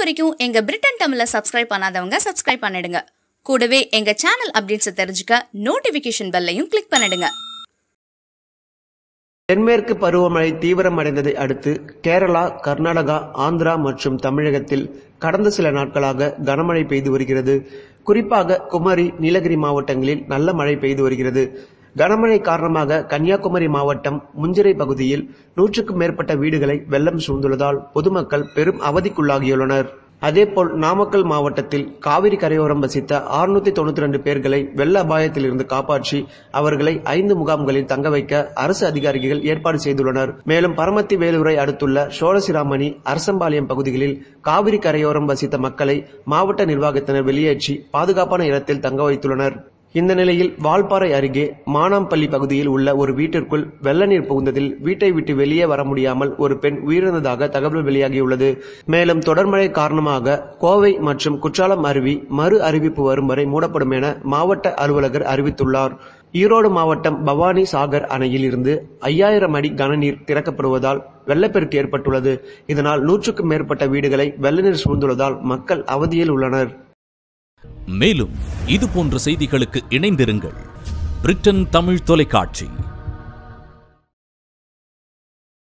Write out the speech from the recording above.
வரைக்கும் எங்க பிரிட்டன் தமிழ சப்ஸ்கிரைப் பண்ணாதவங்க சப்ஸ்கிரைப் பண்ணிடுங்க கூடவே எங்க சேனல் அப்டேட்ஸை தெரிஞ்சுக்க நோட்டிபிகேஷன் பெல்லையும் கிளிக் பண்ணிடுங்க தென்மேற்கு பருவமழை தீவிரமடைந்ததை அடுத்து கேரளா கர்நாடகா ஆந்திரா மற்றும் தமிழகத்தில் கடந்த சில நாட்களாக கனமழை பெய்து வருகிறது குறிப்பாக குமரி நீலகிரி மாவட்டங்களில் நல்ல மழை பெய்து வருகிறது கனமழை காரணமாக கன்னியாகுமரி மாவட்டம் முஞ்சிரை பகுதியில் நூற்றுக்கும் மேற்பட்ட வீடுகளை வெள்ளம் சூழ்ந்துள்ளதால் பொதுமக்கள் பெரும் அவதிக்குள்ளாகியுள்ளனர் அதேபோல் நாமக்கல் மாவட்டத்தில் காவிரி கரையோரம் வசித்த 692 தொண்ணூத்தி ரெண்டு பேர்களை வெள்ள அபாயத்தில் இருந்து காப்பாற்றி அவர்களை ஐந்து முகாம்களில் தங்க வைக்க அரசு அதிகாரிகள் ஏற்பாடு செய்துள்ளனர் மேலும் பரமத்தி வேலூரை அடுத்துள்ள சோழசிராமணி அரசம்பாளையம் பகுதிகளில் காவிரி கரையோரம் வசித்த மக்களை மாவட்ட நிர்வாகத்தினர் வெளியேற்றி பாதுகாப்பான இடத்தில் தங்க வைத்துள்ளனர் இந்த நிலையில் வால்பாறை அருகே மானாம்பள்ளி பகுதியில் உள்ள ஒரு வீட்டிற்குள் வெள்ள நீர் புகுந்ததில் வீட்டை விட்டு வெளியே வர முடியாமல் ஒரு பெண் உயிரிழந்ததாக தகவல் வெளியாகியுள்ளது மேலும் தொடர்மழை காரணமாக கோவை மற்றும் குற்றாலம் அருவி மறு அறிவிப்பு வரும் வரை மூடப்படும் என மாவட்ட அலுவலகர் அறிவித்துள்ளார் ஈரோடு மாவட்டம் பவானி சாகர் அணையில் இருந்து ஐயாயிரம் அடி கனநீர் திறக்கப்படுவதால் வெள்ளப்பெருக்கு ஏற்பட்டுள்ளது இதனால் நூற்றுக்கும் மேற்பட்ட வீடுகளை வெள்ள நீர் சூழ்ந்துள்ளதால் மக்கள் அவதியில் உள்ளனர் மேலும் இது போன்ற செய்திகளுக்கு இணைந்திருங்கள் பிரிட்டன் தமிழ் தொலைக்காட்சி